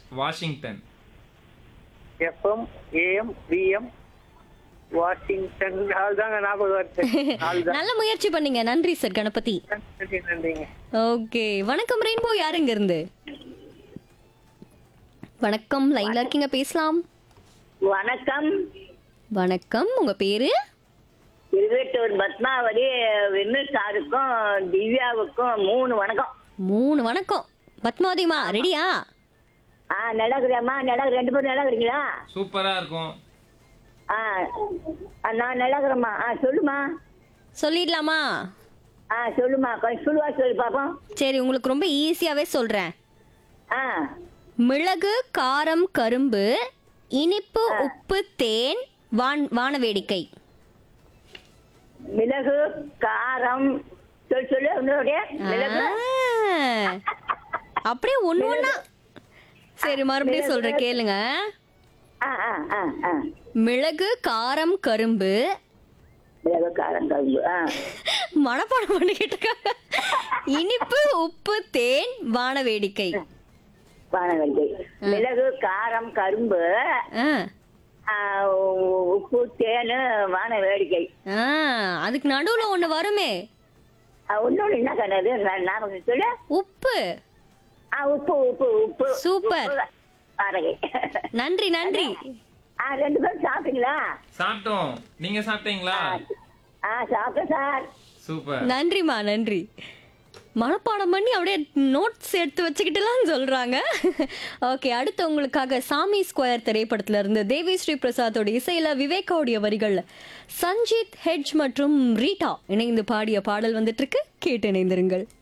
Washington FM AM PM Washington நாள் தாங்க ஞாபகம் வருது நாள் தான் நல்ல முயற்சி பண்ணீங்க நன்றி சார் கணபதி நன்றி நன்றிங்க ஓகே வணக்கம் ரெயின்போ யாருங்க இருந்து வணக்கம் லைன்ல இருக்கீங்க பேசலாம் வணக்கம் வணக்கம் உங்க பேரு திருவேட்டூர் பத்மாவதி வின்னு சாருக்கும் திவ்யாவுக்கும் மூணு வணக்கம் மூணு வணக்கம் பத்மாவதிமா ரெடியா ஆ நடக்குறேம்மா நடக்கு ரெண்டு பேரும் நடக்குறீங்களா சூப்பரா இருக்கும் ஆ ஆ, நான் நடக்குறேம்மா ஆ சொல்லுமா சொல்லிடலாமா ஆ சொல்லுமா கொஞ்சம் சுழுவா சொல்லு பாப்போம் சரி உங்களுக்கு ரொம்ப ஈஸியாவே சொல்றேன் ஆ மிளகு காரம் கரும்பு இனிப்பு உப்பு தேன் வான் வான வேடிக்கை மிளகு காரம் சொல்லு சொல்லு உன்னோடைய மிளகு ஆ, அப்படியே ஒண்ணு ஒண்ணா சரி மறுபடியும் சொல்றேன் கேளுங்க ஆ ஆ ஆ ஆ மிளகு காரம் கரும்பு மிளகு காரம் கரும்பு ஆ மனப்பாடம் பண்ணிக்கிட்டு இருக்காங்க இனிப்பு உப்பு தேன் வான வேடிக்கை வானவெல்லை மிளகு காரம் கரும்பு ஆ, ஆ, உ- உப்பு தேனு வான வேடிக்கை ஆ, அதுக்கு நடுவுல ஒண்ணு வருமே ஒன்னொன்னு என்ன கண்ணது ஞாபகம் சொல்லு உப்பு ஆ உப்பு உப்பு உப்பு சூப்பர். உப்பு, வாடகை நன்றி நன்றி ஆ ரெண்டு பேரும் சாப்பிட்டீங்களா சாப்பிட்டோம் நீங்க சாப்பிட்டீங்களா ஆ சாப்பிட்டேன் சார் சூப்பர் நன்றிம்மா நன்றி மனப்பாடம் பண்ணி அப்படியே நோட்ஸ் எடுத்து வச்சுக்கிட்டுலாம் சொல்றாங்க ஓகே அடுத்து உங்களுக்காக சாமி ஸ்கொயர் திரைப்படத்துல இருந்து தேவி ஸ்ரீ பிரசாத்தோட இசையில விவேகாவுடைய வரிகள்ல சஞ்சித் ஹெட்ஜ் மற்றும் ரீட்டா இணைந்து பாடிய பாடல் வந்துட்டு இருக்கு கேட்டு இணைந்திருங்கள்